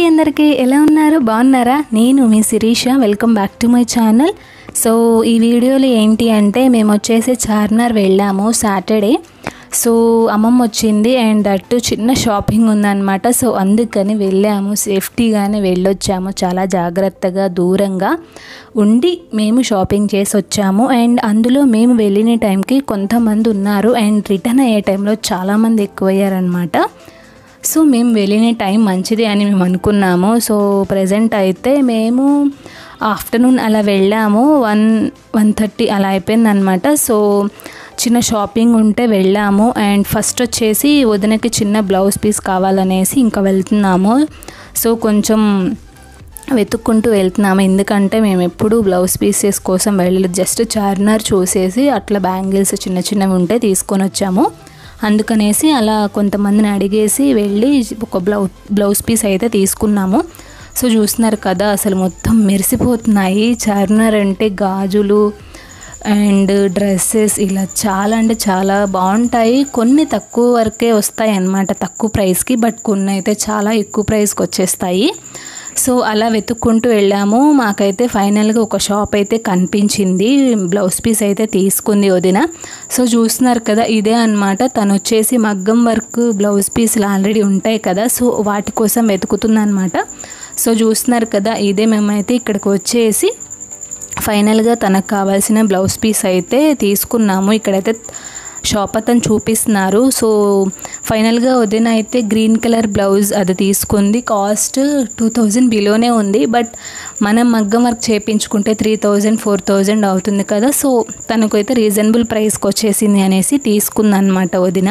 అందరికీ ఎలా ఉన్నారు బాగున్నారా నేను మీ Shirisha welcome back to my channel so ఈ వీడియోలో ఏంటి అంటే మేము వచ్చేసి చార్మినార్ వెళ్ళాము సాటర్డే సో అమ్మమ్మ వచ్చింది అండ్ అటు చిన్న షాపింగ్ ఉందన్నమాట సో అందుకని వెళ్ళాము సేఫ్టీగానే వెళ్ళొచ్చాము చాలా జాగ్రత్తగా దూరంగా ఉండి మేము షాపింగ్ చేసి వచ్చాము అండ్ అందులో మేము వెళ్ళిన టైంకి కొంతమంది ఉన్నారు అండ్ రిటర్న్ అయ్యే టైంలో చాలామంది ఎక్కువయ్యారనమాట సో మేము వెళ్ళిన టైం మంచిది అని మేము అనుకున్నాము సో ప్రజెంట్ అయితే మేము ఆఫ్టర్నూన్ అలా వెళ్ళాము వన్ వన్ థర్టీ అలా అయిపోయిందనమాట సో చిన్న షాపింగ్ ఉంటే వెళ్ళాము అండ్ ఫస్ట్ వచ్చేసి వదినకి చిన్న బ్లౌజ్ పీస్ కావాలనేసి ఇంకా వెళ్తున్నాము సో కొంచెం వెతుక్కుంటూ వెళ్తున్నాము ఎందుకంటే మేము ఎప్పుడు బ్లౌజ్ పీసెస్ కోసం వెళ్ళలేదు జస్ట్ చార్మినార్ చూసేసి అట్లా బ్యాంగిల్స్ చిన్న చిన్నవి ఉంటే తీసుకొని వచ్చాము అందుకనేసి అలా కొంతమందిని అడిగేసి వెళ్ళి ఒక బ్లౌ బ్లౌజ్ పీస్ అయితే తీసుకున్నాము సో చూస్తున్నారు కదా అసలు మొత్తం మెరిసిపోతున్నాయి చార్మినార్ అంటే గాజులు అండ్ డ్రెస్సెస్ ఇలా చాలా అంటే చాలా బాగుంటాయి కొన్ని తక్కువ వరకే వస్తాయి అన్నమాట తక్కువ ప్రైస్కి బట్ కొన్ని అయితే చాలా ఎక్కువ ప్రైస్కి వచ్చేస్తాయి సో అలా వెతుక్కుంటూ వెళ్ళాము మాకైతే ఫైనల్గా ఒక షాప్ అయితే కనిపించింది బ్లౌజ్ పీస్ అయితే తీసుకుంది వదిన సో చూస్తున్నారు కదా ఇదే అనమాట తను వచ్చేసి మగ్గం వర్క్ బ్లౌజ్ పీసులు ఆల్రెడీ ఉంటాయి కదా సో వాటి కోసం వెతుకుతుందనమాట సో చూస్తున్నారు కదా ఇదే మేమైతే ఇక్కడికి వచ్చేసి ఫైనల్గా తనకు కావాల్సిన బ్లౌజ్ పీస్ అయితే తీసుకున్నాము ఇక్కడైతే షాప్ అతను చూపిస్తున్నారు సో ఫైనల్గా వదిన అయితే గ్రీన్ కలర్ బ్లౌజ్ అది తీసుకుంది కాస్ట్ టూ థౌజండ్ బిలోనే ఉంది బట్ మనం మగ్గం వర్క్ చేయించుకుంటే త్రీ థౌజండ్ ఫోర్ థౌజండ్ అవుతుంది కదా సో తనకైతే రీజనబుల్ ప్రైస్కి వచ్చేసింది అనేసి తీసుకుందనమాట వదిన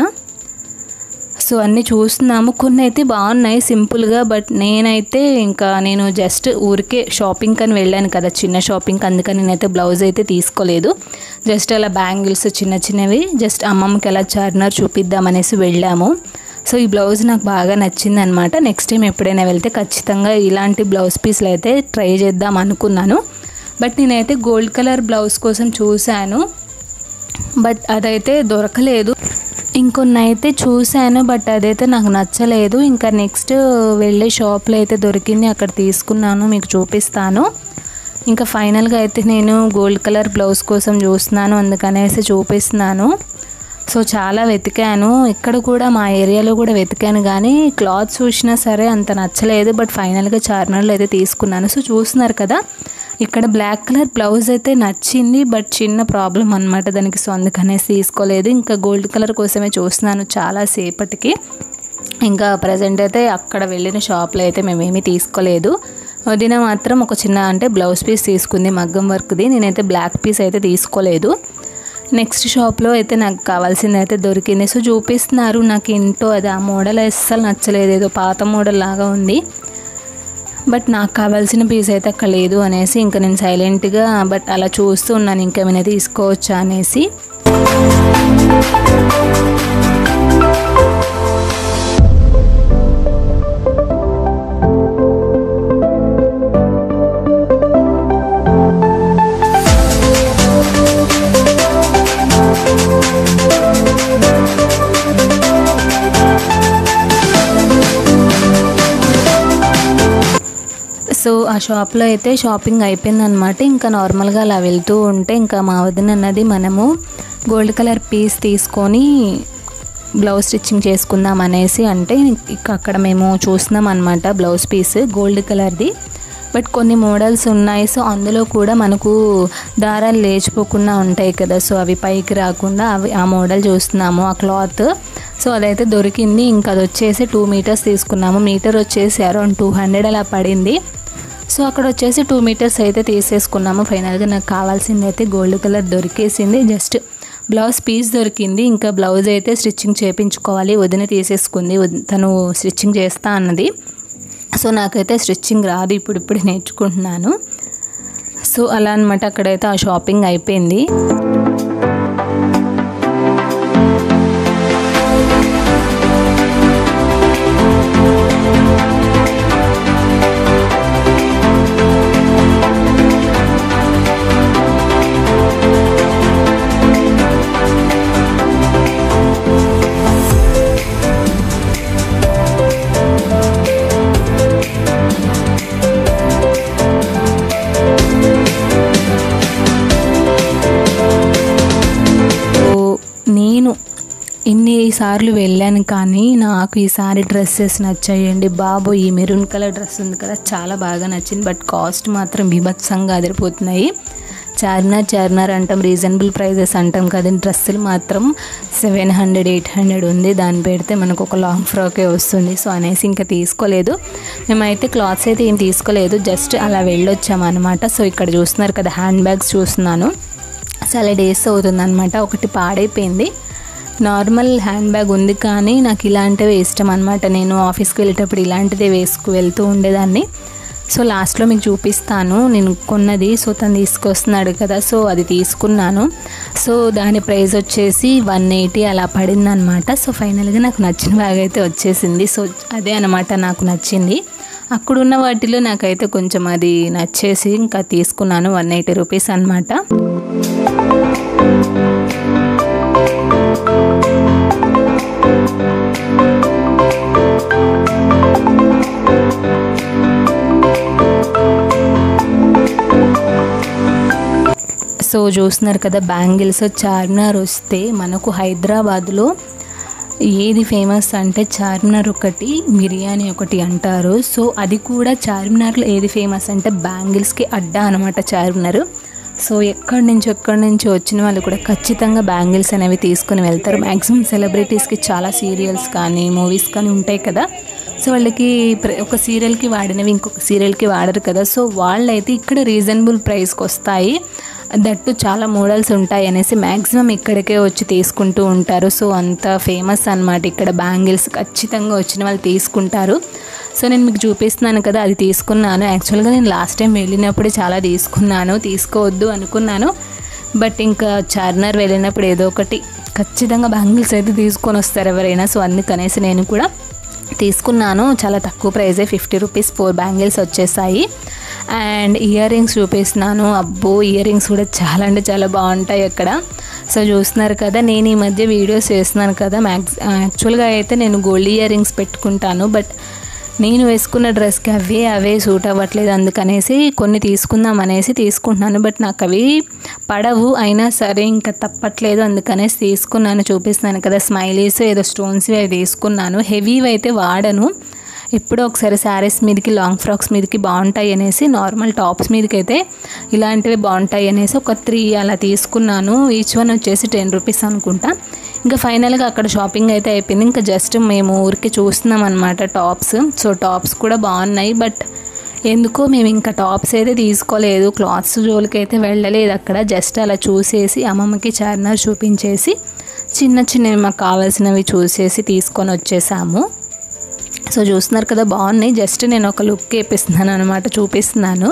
సో అన్నీ చూస్తున్నాము కొన్ని అయితే బాగున్నాయి సింపుల్గా బట్ నేనైతే ఇంకా నేను జస్ట్ ఊరికే షాపింగ్ అని వెళ్ళాను కదా చిన్న షాపింగ్ అందుకని నేనైతే బ్లౌజ్ అయితే తీసుకోలేదు జస్ట్ అలా బ్యాంగిల్స్ చిన్న చిన్నవి జస్ట్ అమ్మమ్మకి ఎలా చార్మినార్ చూపిద్దామనేసి వెళ్ళాము సో ఈ బ్లౌజ్ నాకు బాగా నచ్చింది అనమాట నెక్స్ట్ టైం ఎప్పుడైనా వెళ్తే ఖచ్చితంగా ఇలాంటి బ్లౌజ్ పీస్లు అయితే ట్రై చేద్దాం అనుకున్నాను బట్ నేనైతే గోల్డ్ కలర్ బ్లౌజ్ కోసం చూశాను బట్ అదైతే దొరకలేదు ఇంకొన్ని అయితే చూశాను బట్ అదైతే నాకు నచ్చలేదు ఇంకా నెక్స్ట్ వెళ్ళే షాప్లో అయితే దొరికింది అక్కడ తీసుకున్నాను మీకు చూపిస్తాను ఇంకా ఫైనల్గా అయితే నేను గోల్డ్ కలర్ బ్లౌజ్ కోసం చూస్తున్నాను అందుకనేసి చూపిస్తున్నాను సో చాలా వెతికాను ఇక్కడ కూడా మా ఏరియాలో కూడా వెతికాను కానీ క్లాత్ చూసినా సరే అంత నచ్చలేదు బట్ ఫైనల్గా చార్మినార్లో అయితే తీసుకున్నాను సో చూస్తున్నారు కదా ఇక్కడ బ్లాక్ కలర్ బ్లౌజ్ అయితే నచ్చింది బట్ చిన్న ప్రాబ్లం అనమాట దానికి సో అందుకనేసి తీసుకోలేదు ఇంకా గోల్డ్ కలర్ కోసమే చూస్తున్నాను చాలా సేపటికి ఇంకా ప్రజెంట్ అయితే అక్కడ వెళ్ళిన షాప్లో అయితే మేమేమీ తీసుకోలేదు వదిన మాత్రం ఒక చిన్న అంటే బ్లౌజ్ పీస్ తీసుకుంది మగ్గం వర్క్ది నేనైతే బ్లాక్ పీస్ అయితే తీసుకోలేదు నెక్స్ట్ షాప్లో అయితే నాకు కావాల్సింది అయితే దొరికింది సో చూపిస్తున్నారు నాకు ఏంటో అది ఆ మోడల్ అస్సలు నచ్చలేదు ఏదో పాత మోడల్ లాగా ఉంది బట్ నాకు కావాల్సిన పీస్ అయితే అక్కడ లేదు అనేసి ఇంకా నేను సైలెంట్గా బట్ అలా చూస్తూ ఉన్నాను ఇంకేమైనా తీసుకోవచ్చా అనేసి సో ఆ షాప్లో అయితే షాపింగ్ అయిపోయిందనమాట ఇంకా నార్మల్గా అలా వెళ్తూ ఉంటే ఇంకా మా వదిన అన్నది మనము గోల్డ్ కలర్ పీస్ తీసుకొని బ్లౌజ్ స్టిచ్చింగ్ చేసుకుందాం అనేసి అంటే ఇక అక్కడ మేము చూస్తున్నాం అనమాట బ్లౌజ్ పీస్ గోల్డ్ కలర్ది బట్ కొన్ని మోడల్స్ ఉన్నాయి సో అందులో కూడా మనకు దారాలు లేచిపోకుండా ఉంటాయి కదా సో అవి పైకి రాకుండా అవి ఆ మోడల్ చూస్తున్నాము ఆ క్లాత్ సో అదైతే దొరికింది ఇంకా అది వచ్చేసి టూ మీటర్స్ తీసుకున్నాము మీటర్ వచ్చేసి అరౌండ్ టూ హండ్రెడ్ అలా పడింది సో అక్కడ వచ్చేసి టూ మీటర్స్ అయితే తీసేసుకున్నాము ఫైనల్గా నాకు కావాల్సింది అయితే గోల్డ్ కలర్ దొరికేసింది జస్ట్ బ్లౌజ్ పీస్ దొరికింది ఇంకా బ్లౌజ్ అయితే స్టిచ్చింగ్ చేయించుకోవాలి వదిన తీసేసుకుంది వద్- తను స్టిచ్చింగ్ చేస్తా అన్నది సో నాకైతే స్టిచ్చింగ్ రాదు ఇప్పుడు ఇప్పుడు నేర్చుకుంటున్నాను సో అలా అనమాట అక్కడైతే ఆ షాపింగ్ అయిపోయింది చాలాసార్లు వెళ్ళాను కానీ నాకు ఈసారి డ్రెస్సెస్ నచ్చాయండి బాబు ఈ మెరూన్ కలర్ డ్రెస్ ఉంది కదా చాలా బాగా నచ్చింది బట్ కాస్ట్ మాత్రం బీభత్సంగా అదిరిపోతున్నాయి చార్మినార్ చార్మినార్ అంటాం రీజనబుల్ ప్రైజెస్ అంటాం కదా డ్రెస్సులు మాత్రం సెవెన్ హండ్రెడ్ ఎయిట్ హండ్రెడ్ ఉంది దాన్ని పెడితే మనకు ఒక లాంగ్ ఫ్రాకే వస్తుంది సో అనేసి ఇంకా తీసుకోలేదు మేమైతే క్లాత్స్ అయితే ఏం తీసుకోలేదు జస్ట్ అలా వెళ్ళొచ్చాము అనమాట సో ఇక్కడ చూస్తున్నారు కదా హ్యాండ్ బ్యాగ్స్ చూస్తున్నాను చాలా డేస్ అవుతుందన్నమాట ఒకటి పాడైపోయింది నార్మల్ హ్యాండ్ బ్యాగ్ ఉంది కానీ నాకు ఇలాంటివే ఇష్టం అనమాట నేను ఆఫీస్కి వెళ్ళేటప్పుడు ఇలాంటిదే వేసుకు వెళ్తూ ఉండేదాన్ని సో లాస్ట్లో మీకు చూపిస్తాను నేను కొన్నది సో తను తీసుకొస్తున్నాడు కదా సో అది తీసుకున్నాను సో దాని ప్రైస్ వచ్చేసి వన్ ఎయిటీ అలా పడింది అనమాట సో ఫైనల్గా నాకు నచ్చిన బ్యాగ్ అయితే వచ్చేసింది సో అదే అనమాట నాకు నచ్చింది అక్కడున్న వాటిలో నాకైతే కొంచెం అది నచ్చేసి ఇంకా తీసుకున్నాను వన్ ఎయిటీ రూపీస్ అనమాట సో చూస్తున్నారు కదా బ్యాంగిల్స్ చార్మినార్ వస్తే మనకు హైదరాబాద్లో ఏది ఫేమస్ అంటే చార్మినార్ ఒకటి బిర్యానీ ఒకటి అంటారు సో అది కూడా చార్మినార్లో ఏది ఫేమస్ అంటే బ్యాంగిల్స్కి అడ్డా అనమాట చార్మినార్ సో ఎక్కడి నుంచి ఎక్కడి నుంచి వచ్చిన వాళ్ళు కూడా ఖచ్చితంగా బ్యాంగిల్స్ అనేవి తీసుకుని వెళ్తారు మ్యాక్సిమం సెలబ్రిటీస్కి చాలా సీరియల్స్ కానీ మూవీస్ కానీ ఉంటాయి కదా సో వాళ్ళకి ప్ర- ఒక సీరియల్కి వాడినవి ఇంకొక సీరియల్కి వాడరు కదా సో వాళ్ళైతే ఇక్కడ రీజనబుల్ ప్రైస్కి వస్తాయి దట్టు చాలా మోడల్స్ ఉంటాయి అనేసి మ్యాక్సిమం ఇక్కడికే వచ్చి తీసుకుంటూ ఉంటారు సో అంత ఫేమస్ అన్నమాట ఇక్కడ బ్యాంగిల్స్ ఖచ్చితంగా వచ్చిన వాళ్ళు తీసుకుంటారు సో నేను మీకు చూపిస్తున్నాను కదా అది తీసుకున్నాను యాక్చువల్గా నేను లాస్ట్ టైం వెళ్ళినప్పుడు చాలా తీసుకున్నాను తీసుకోవద్దు అనుకున్నాను బట్ ఇంకా చార్మినార్ వెళ్ళినప్పుడు ఏదో ఒకటి ఖచ్చితంగా బ్యాంగిల్స్ అయితే తీసుకొని వస్తారు ఎవరైనా సో అందుకనేసి నేను కూడా తీసుకున్నాను చాలా తక్కువ ప్రైజే ఫిఫ్టీ రూపీస్ ఫోర్ బ్యాంగిల్స్ వచ్చేసాయి అండ్ ఇయర్ రింగ్స్ చూపిస్తున్నాను అబ్బో ఇయర్ రింగ్స్ కూడా చాలా అంటే చాలా బాగుంటాయి అక్కడ సో చూస్తున్నారు కదా నేను ఈ మధ్య వీడియోస్ చేస్తున్నాను కదా మ్యాక్స్ యాక్చువల్గా అయితే నేను గోల్డ్ ఇయర్ రింగ్స్ పెట్టుకుంటాను బట్ నేను వేసుకున్న డ్రెస్కి అవే అవే సూట్ అవ్వట్లేదు అందుకనేసి కొన్ని తీసుకుందాం అనేసి తీసుకుంటున్నాను బట్ నాకు అవి పడవు అయినా సరే ఇంకా తప్పట్లేదు అందుకనేసి తీసుకున్నాను చూపిస్తున్నాను కదా స్మైలీస్ ఏదో స్టోన్స్ అవి తీసుకున్నాను హెవీవి అయితే వాడను ఎప్పుడో ఒకసారి శారీస్ మీదకి లాంగ్ ఫ్రాక్స్ మీదకి బాగుంటాయి అనేసి నార్మల్ టాప్స్ మీదకి అయితే ఇలాంటివి బాగుంటాయి అనేసి ఒక త్రీ అలా తీసుకున్నాను ఈచ్ వన్ వచ్చేసి టెన్ రూపీస్ అనుకుంటా ఇంకా ఫైనల్గా అక్కడ షాపింగ్ అయితే అయిపోయింది ఇంకా జస్ట్ మేము ఊరికి చూస్తున్నాం అనమాట టాప్స్ సో టాప్స్ కూడా బాగున్నాయి బట్ ఎందుకో మేము ఇంకా టాప్స్ అయితే తీసుకోలేదు క్లాత్స్ జోలికి అయితే వెళ్ళలేదు అక్కడ జస్ట్ అలా చూసేసి అమ్మమ్మకి చార్మినార్ చూపించేసి చిన్న చిన్నవి మాకు కావాల్సినవి చూసేసి తీసుకొని వచ్చేసాము సో చూస్తున్నారు కదా బాగున్నాయి జస్ట్ నేను ఒక లుక్ వేపిస్తున్నాను అనమాట చూపిస్తున్నాను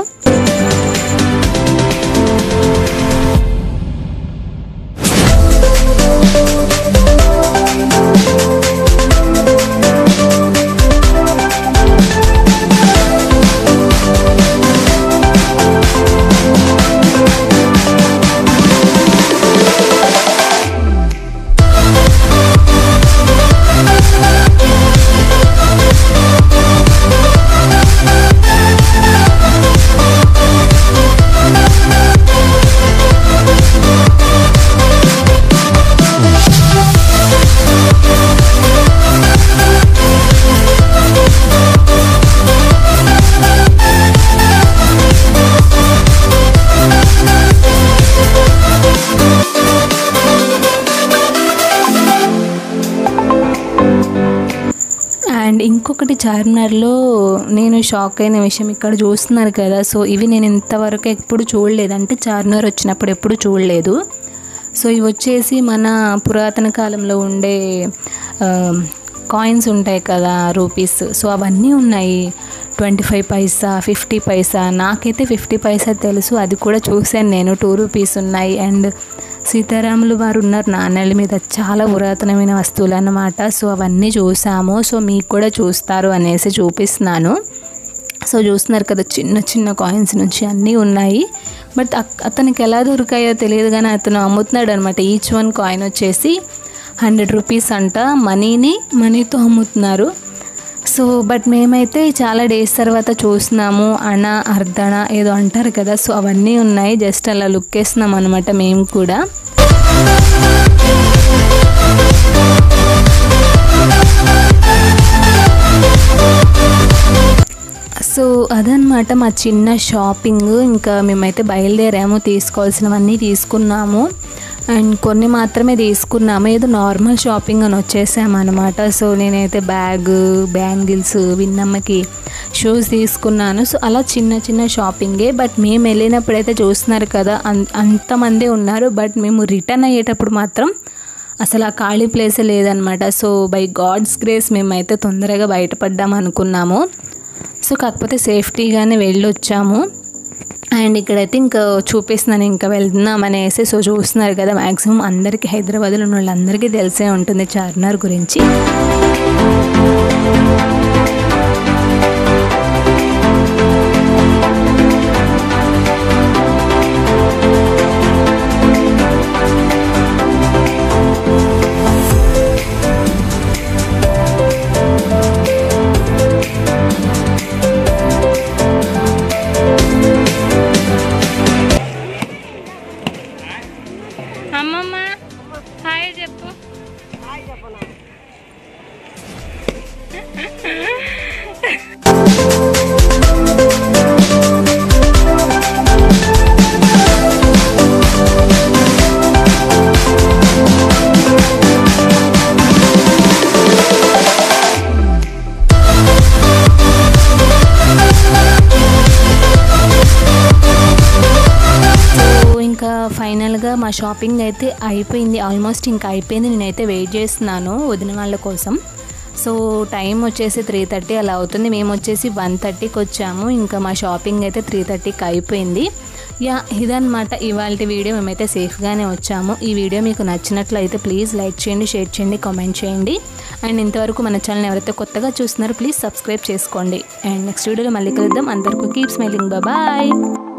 అండ్ ఇంకొకటి చార్మినార్లో నేను షాక్ అయిన విషయం ఇక్కడ చూస్తున్నారు కదా సో ఇవి నేను ఇంతవరకు ఎప్పుడు చూడలేదు అంటే చార్మినార్ వచ్చినప్పుడు ఎప్పుడు చూడలేదు సో ఇవి వచ్చేసి మన పురాతన కాలంలో ఉండే కాయిన్స్ ఉంటాయి కదా రూపీస్ సో అవన్నీ ఉన్నాయి twenty five paisa fifty paisa నాకైతే ఫిఫ్టీ పైసా తెలుసు అది కూడా చూశాను నేను టూ రూపీస్ ఉన్నాయి అండ్ సీతారాములు వారు ఉన్నారు నాణ్యాల మీద చాలా పురాతనమైన వస్తువులు అన్నమాట సో అవన్నీ చూసాము సో మీకు కూడా చూస్తారు అనేసి చూపిస్తున్నాను సో చూస్తున్నారు కదా చిన్న చిన్న కాయిన్స్ నుంచి అన్నీ ఉన్నాయి బట్ అక్- అతనికి ఎలా దొరికాయో తెలియదు కానీ అతను అమ్ముతున్నాడు అనమాట ఈచ్ వన్ కాయిన్ వచ్చేసి హండ్రెడ్ రూపీస్ అంట మనీని మనీతో అమ్ముతున్నారు సో బట్ మేమైతే చాలా డేస్ తర్వాత చూస్తున్నాము అణ అర్ధణ ఏదో అంటారు కదా సో అవన్నీ ఉన్నాయి జస్ట్ అలా లుక్ వేస్తున్నాం అనమాట మేము కూడా సో అదనమాట మా చిన్న షాపింగ్ ఇంకా మేమైతే బయలుదేరాము తీసుకోవాల్సినవన్నీ తీసుకున్నాము అండ్ కొన్ని మాత్రమే తీసుకున్నాము ఏదో నార్మల్ షాపింగ్ అని వచ్చేసాము అనమాట సో నేనైతే బ్యాగ్ బ్యాంగిల్స్ విన్నమ్మకి షూస్ తీసుకున్నాను సో అలా చిన్న చిన్న షాపింగే బట్ మేము వెళ్ళినప్పుడైతే చూస్తున్నారు కదా అన్ అంతమంది ఉన్నారు బట్ మేము రిటర్న్ అయ్యేటప్పుడు మాత్రం అసలు ఆ ఖాళీ ప్లేసే లేదనమాట సో బై గాడ్స్ గ్రేస్ మేమైతే తొందరగా బయటపడ్డాం అనుకున్నాము సో కాకపోతే సేఫ్టీగానే వెళ్ళొచ్చాము అండ్ ఇక్కడైతే ఇంకా చూపిస్తున్నాను ఇంకా వెళ్తున్నాం అనేసి సో చూస్తున్నారు కదా మ్యాక్సిమం అందరికీ హైదరాబాద్లో ఉన్న వాళ్ళందరికీ తెలిసే ఉంటుంది చార్మినార్ గురించి అమ్మమ్మ హాయ్ చెప్పు సో ఇంకా ఫైనల్గా మా షాపింగ్ అయితే అయిపోయింది ఆల్మోస్ట్ ఇంకా అయిపోయింది నేనైతే వెయిట్ చేస్తున్నాను వదిన వాళ్ళ కోసం సో టైం వచ్చేసి త్రీ థర్టీ అలా అవుతుంది మేము వచ్చేసి వన్ థర్టీకి వచ్చాము ఇంకా మా షాపింగ్ అయితే త్రీ థర్టీకి అయిపోయింది యా ఇదన్నమాట ఇవాళ వీడియో మేమైతే సేఫ్గానే వచ్చాము ఈ వీడియో మీకు నచ్చినట్లయితే ప్లీజ్ లైక్ చేయండి షేర్ చేయండి కామెంట్ చేయండి అండ్ ఇంతవరకు మన ఛానల్ ఎవరైతే కొత్తగా చూస్తున్నారో ప్లీజ్ సబ్స్క్రైబ్ చేసుకోండి అండ్ నెక్స్ట్ వీడియోలో మళ్ళీ కలుద్దాం అందరికీ కీప్ స్మైలింగ్ బాయ్